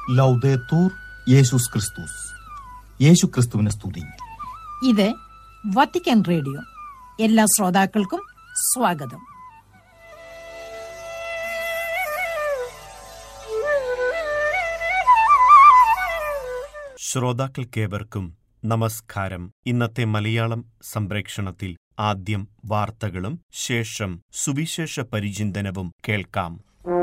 ലൗദേത്തൂർ യേശുസ് ക്രിസ്തുസ് യേശു ക്രിസ്തുവിനെ സ്തുതി ഇത് വത്തിക്കാൻ റേഡിയോ എല്ലാ ശ്രോതാക്കൾക്കും സ്വാഗതം ശ്രോതാക്കൾക്കേവർക്കും നമസ്കാരം ഇന്നത്തെ മലയാളം സംപ്രേക്ഷണത്തിൽ ആദ്യം വാർത്തകളും ശേഷം സുവിശേഷ പരിചിന്തനവും കേൾക്കാം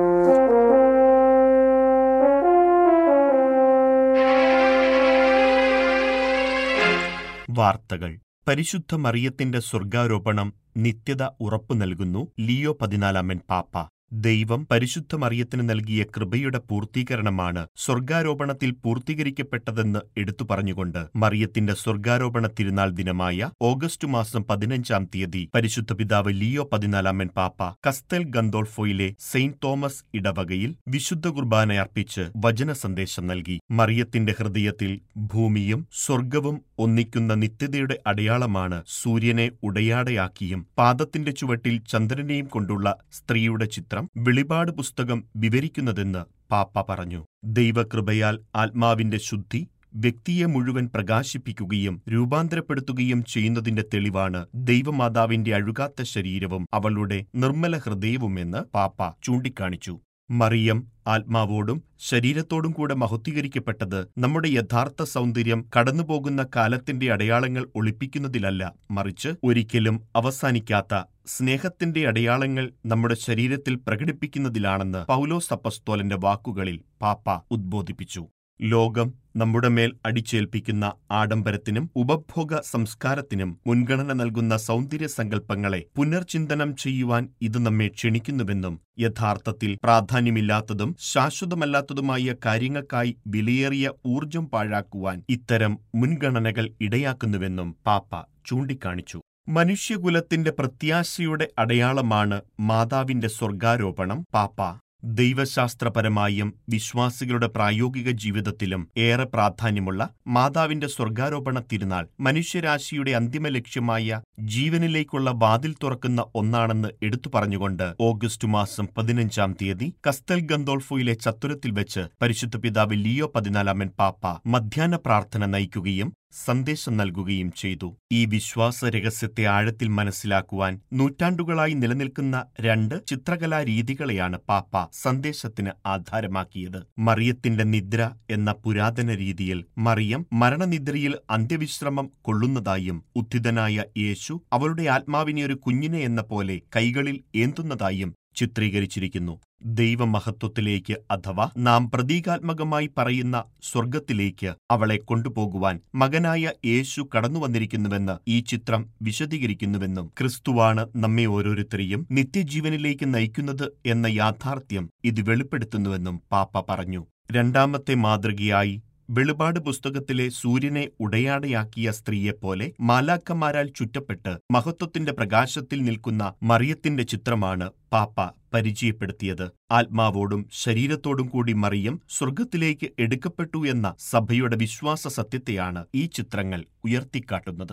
വാർത്തകൾ പരിശുദ്ധ മറിയത്തിന്റെ സ്വർഗാരോപണം നിത്യത ഉറപ്പു നൽകുന്നു ലിയോ പതിനാലാമൻ പാപ്പ ദൈവം പരിശുദ്ധ മറിയത്തിന് നൽകിയ കൃപയുടെ പൂർത്തീകരണമാണ് സ്വർഗാരോപണത്തിൽ പൂർത്തീകരിക്കപ്പെട്ടതെന്ന് എടുത്തു പറഞ്ഞുകൊണ്ട് മറിയത്തിന്റെ സ്വർഗാരോപണ തിരുനാൾ ദിനമായ ഓഗസ്റ്റ് മാസം പതിനഞ്ചാം തീയതി പരിശുദ്ധ പിതാവ് ലിയോ പതിനാലാമൻ പാപ്പ കസ്തൽ ഗന്തോൾഫോയിലെ സെയിന്റ് തോമസ് ഇടവകയിൽ വിശുദ്ധ കുർബാന അർപ്പിച്ച് വചന സന്ദേശം നൽകി മറിയത്തിന്റെ ഹൃദയത്തിൽ ഭൂമിയും സ്വർഗവും ഒന്നിക്കുന്ന നിത്യതയുടെ അടയാളമാണ് സൂര്യനെ ഉടയാടയാക്കിയും പാദത്തിന്റെ ചുവട്ടിൽ ചന്ദ്രനെയും കൊണ്ടുള്ള സ്ത്രീയുടെ ചിത്രം വെളിപാട് പുസ്തകം വിവരിക്കുന്നതെന്ന് പാപ്പ പറഞ്ഞു ദൈവകൃപയാൽ ആത്മാവിന്റെ ശുദ്ധി വ്യക്തിയെ മുഴുവൻ പ്രകാശിപ്പിക്കുകയും രൂപാന്തരപ്പെടുത്തുകയും ചെയ്യുന്നതിന്റെ തെളിവാണ് ദൈവമാതാവിന്റെ അഴുകാത്ത ശരീരവും അവളുടെ നിർമ്മല ഹൃദയവുമെന്ന് പാപ്പ ചൂണ്ടിക്കാണിച്ചു മറിയം ആത്മാവോടും ശരീരത്തോടും കൂടെ മഹത്വീകരിക്കപ്പെട്ടത് നമ്മുടെ യഥാർത്ഥ സൗന്ദര്യം കടന്നുപോകുന്ന കാലത്തിന്റെ അടയാളങ്ങൾ ഒളിപ്പിക്കുന്നതിലല്ല മറിച്ച് ഒരിക്കലും അവസാനിക്കാത്ത സ്നേഹത്തിന്റെ അടയാളങ്ങൾ നമ്മുടെ ശരീരത്തിൽ പ്രകടിപ്പിക്കുന്നതിലാണെന്ന് പൗലോസ് അപ്പസ്തോലന്റെ വാക്കുകളിൽ പാപ്പ ഉദ്ബോധിപ്പിച്ചു ലോകം നമ്മുടെ മേൽ അടിച്ചേൽപ്പിക്കുന്ന ആഡംബരത്തിനും ഉപഭോഗ സംസ്കാരത്തിനും മുൻഗണന നൽകുന്ന സൗന്ദര്യ സങ്കല്പങ്ങളെ പുനർചിന്തനം ചെയ്യുവാൻ ഇത് നമ്മെ ക്ഷണിക്കുന്നുവെന്നും യഥാർത്ഥത്തിൽ പ്രാധാന്യമില്ലാത്തതും ശാശ്വതമല്ലാത്തതുമായ കാര്യങ്ങൾക്കായി വിലയേറിയ ഊർജം പാഴാക്കുവാൻ ഇത്തരം മുൻഗണനകൾ ഇടയാക്കുന്നുവെന്നും പാപ്പ ചൂണ്ടിക്കാണിച്ചു മനുഷ്യകുലത്തിന്റെ പ്രത്യാശയുടെ അടയാളമാണ് മാതാവിന്റെ സ്വർഗാരോപണം പാപ്പ ദൈവശാസ്ത്രപരമായും വിശ്വാസികളുടെ പ്രായോഗിക ജീവിതത്തിലും ഏറെ പ്രാധാന്യമുള്ള മാതാവിന്റെ സ്വർഗാരോപണ തിരുനാൾ മനുഷ്യരാശിയുടെ അന്തിമ ലക്ഷ്യമായ ജീവനിലേക്കുള്ള വാതിൽ തുറക്കുന്ന ഒന്നാണെന്ന് എടുത്തു പറഞ്ഞുകൊണ്ട് ഓഗസ്റ്റ് മാസം പതിനഞ്ചാം തീയതി കസ്തൽ ഗന്തോൾഫോയിലെ ചത്തുരത്തിൽ വെച്ച് പരിശുദ്ധ പിതാവ് ലിയോ പതിനാലാമൻ പാപ്പ മധ്യാഹ്ന പ്രാർത്ഥന നയിക്കുകയും സന്ദേശം നൽകുകയും ചെയ്തു ഈ വിശ്വാസ രഹസ്യത്തെ ആഴത്തിൽ മനസ്സിലാക്കുവാൻ നൂറ്റാണ്ടുകളായി നിലനിൽക്കുന്ന രണ്ട് ചിത്രകലാ രീതികളെയാണ് പാപ്പ സന്ദേശത്തിന് ആധാരമാക്കിയത് മറിയത്തിന്റെ നിദ്ര എന്ന പുരാതന രീതിയിൽ മറിയം മരണനിദ്രയിൽ അന്ത്യവിശ്രമം കൊള്ളുന്നതായും ഉദ്ധിതനായ യേശു അവളുടെ ആത്മാവിനെ ഒരു കുഞ്ഞിനെ എന്ന പോലെ കൈകളിൽ ഏന്തുന്നതായും ചിത്രീകരിച്ചിരിക്കുന്നു ദൈവമഹത്വത്തിലേക്ക് അഥവാ നാം പ്രതീകാത്മകമായി പറയുന്ന സ്വർഗത്തിലേക്ക് അവളെ കൊണ്ടുപോകുവാൻ മകനായ യേശു കടന്നുവന്നിരിക്കുന്നുവെന്ന് ഈ ചിത്രം വിശദീകരിക്കുന്നുവെന്നും ക്രിസ്തുവാണ് നമ്മെ ഓരോരുത്തരെയും നിത്യജീവനിലേക്ക് നയിക്കുന്നത് എന്ന യാഥാർത്ഥ്യം ഇത് വെളിപ്പെടുത്തുന്നുവെന്നും പാപ്പ പറഞ്ഞു രണ്ടാമത്തെ മാതൃകയായി വെളിപാട് പുസ്തകത്തിലെ സൂര്യനെ ഉടയാടയാക്കിയ സ്ത്രീയെപ്പോലെ മാലാക്കന്മാരാൽ ചുറ്റപ്പെട്ട് മഹത്വത്തിന്റെ പ്രകാശത്തിൽ നിൽക്കുന്ന മറിയത്തിന്റെ ചിത്രമാണ് പാപ്പ പരിചയപ്പെടുത്തിയത് ആത്മാവോടും ശരീരത്തോടും കൂടി മറിയം സ്വർഗത്തിലേക്ക് എടുക്കപ്പെട്ടു എന്ന സഭയുടെ വിശ്വാസ സത്യത്തെയാണ് ഈ ചിത്രങ്ങൾ ഉയർത്തിക്കാട്ടുന്നത്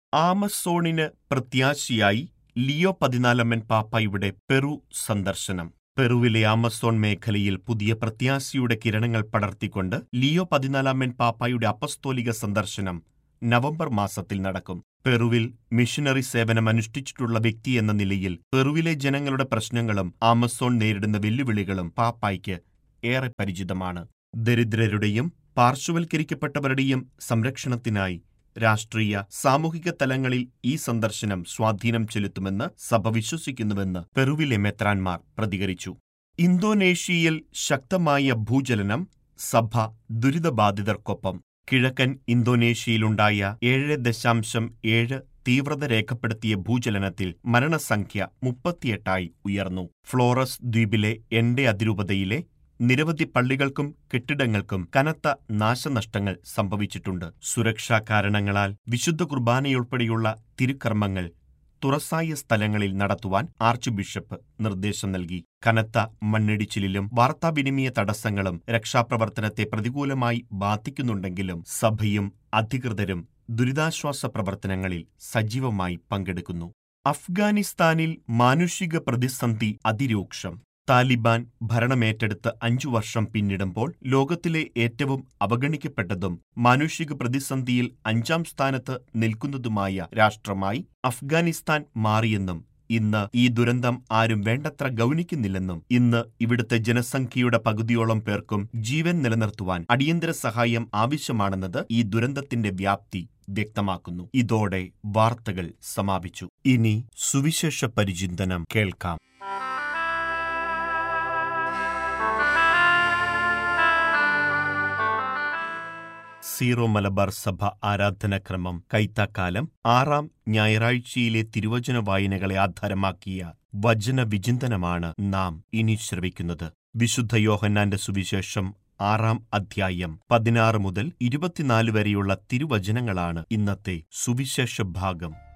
ആമസോണിന് പ്രത്യാശയായി ലിയോ പതിനാലമ്മൻ പാപ്പയുടെ പെറു സന്ദർശനം പെറുവിലെ ആമസോൺ മേഖലയിൽ പുതിയ പ്രത്യാശയുടെ കിരണങ്ങൾ പടർത്തിക്കൊണ്ട് ലിയോ പതിനാലാമൻ പാപ്പായുടെ അപ്പസ്തോലിക സന്ദർശനം നവംബർ മാസത്തിൽ നടക്കും പെറുവിൽ മിഷനറി സേവനം അനുഷ്ഠിച്ചിട്ടുള്ള വ്യക്തി എന്ന നിലയിൽ പെറുവിലെ ജനങ്ങളുടെ പ്രശ്നങ്ങളും ആമസോൺ നേരിടുന്ന വെല്ലുവിളികളും പാപ്പായ്ക്ക് ഏറെ പരിചിതമാണ് ദരിദ്രരുടെയും പാർശ്വവൽക്കരിക്കപ്പെട്ടവരുടെയും സംരക്ഷണത്തിനായി രാഷ്ട്രീയ സാമൂഹിക തലങ്ങളിൽ ഈ സന്ദർശനം സ്വാധീനം ചെലുത്തുമെന്ന് സഭ വിശ്വസിക്കുന്നുവെന്ന് പെറുവിലെ മെത്രാൻമാർ പ്രതികരിച്ചു ഇന്തോനേഷ്യയിൽ ശക്തമായ ഭൂചലനം സഭ ദുരിതബാധിതർക്കൊപ്പം കിഴക്കൻ ഇന്തോനേഷ്യയിലുണ്ടായ ഏഴ് ദശാംശം ഏഴ് തീവ്രത രേഖപ്പെടുത്തിയ ഭൂചലനത്തിൽ മരണസംഖ്യ മുപ്പത്തിയെട്ടായി ഉയർന്നു ഫ്ലോറസ് ദ്വീപിലെ എൻഡെ അതിരൂപതയിലെ നിരവധി പള്ളികൾക്കും കെട്ടിടങ്ങൾക്കും കനത്ത നാശനഷ്ടങ്ങൾ സംഭവിച്ചിട്ടുണ്ട് സുരക്ഷാ കാരണങ്ങളാൽ വിശുദ്ധ കുർബാനയുൾപ്പെടെയുള്ള തിരുക്കർമ്മങ്ങൾ തുറസായ സ്ഥലങ്ങളിൽ നടത്തുവാൻ ആർച്ച് ബിഷപ്പ് നിർദ്ദേശം നൽകി കനത്ത മണ്ണിടിച്ചിലിലും വാർത്താവിനിമയ തടസ്സങ്ങളും രക്ഷാപ്രവർത്തനത്തെ പ്രതികൂലമായി ബാധിക്കുന്നുണ്ടെങ്കിലും സഭയും അധികൃതരും ദുരിതാശ്വാസ പ്രവർത്തനങ്ങളിൽ സജീവമായി പങ്കെടുക്കുന്നു അഫ്ഗാനിസ്ഥാനിൽ മാനുഷിക പ്രതിസന്ധി അതിരൂക്ഷം താലിബാൻ ഭരണമേറ്റെടുത്ത് അഞ്ചു വർഷം പിന്നിടുമ്പോൾ ലോകത്തിലെ ഏറ്റവും അവഗണിക്കപ്പെട്ടതും മാനുഷിക പ്രതിസന്ധിയിൽ അഞ്ചാം സ്ഥാനത്ത് നിൽക്കുന്നതുമായ രാഷ്ട്രമായി അഫ്ഗാനിസ്ഥാൻ മാറിയെന്നും ഇന്ന് ഈ ദുരന്തം ആരും വേണ്ടത്ര ഗൗനിക്കുന്നില്ലെന്നും ഇന്ന് ഇവിടുത്തെ ജനസംഖ്യയുടെ പകുതിയോളം പേർക്കും ജീവൻ നിലനിർത്തുവാൻ അടിയന്തര സഹായം ആവശ്യമാണെന്നത് ഈ ദുരന്തത്തിന്റെ വ്യാപ്തി വ്യക്തമാക്കുന്നു ഇതോടെ വാർത്തകൾ സമാപിച്ചു ഇനി സുവിശേഷ പരിചിന്തനം കേൾക്കാം സീറോ മലബാർ സഭ ആരാധനാക്രമം കൈത്താക്കാലം ആറാം ഞായറാഴ്ചയിലെ തിരുവചന വായനകളെ ആധാരമാക്കിയ വചന വിചിന്തനമാണ് നാം ഇനി ശ്രവിക്കുന്നത് വിശുദ്ധ യോഹന്നാന്റെ സുവിശേഷം ആറാം അധ്യായം പതിനാറ് മുതൽ ഇരുപത്തിനാല് വരെയുള്ള തിരുവചനങ്ങളാണ് ഇന്നത്തെ സുവിശേഷ ഭാഗം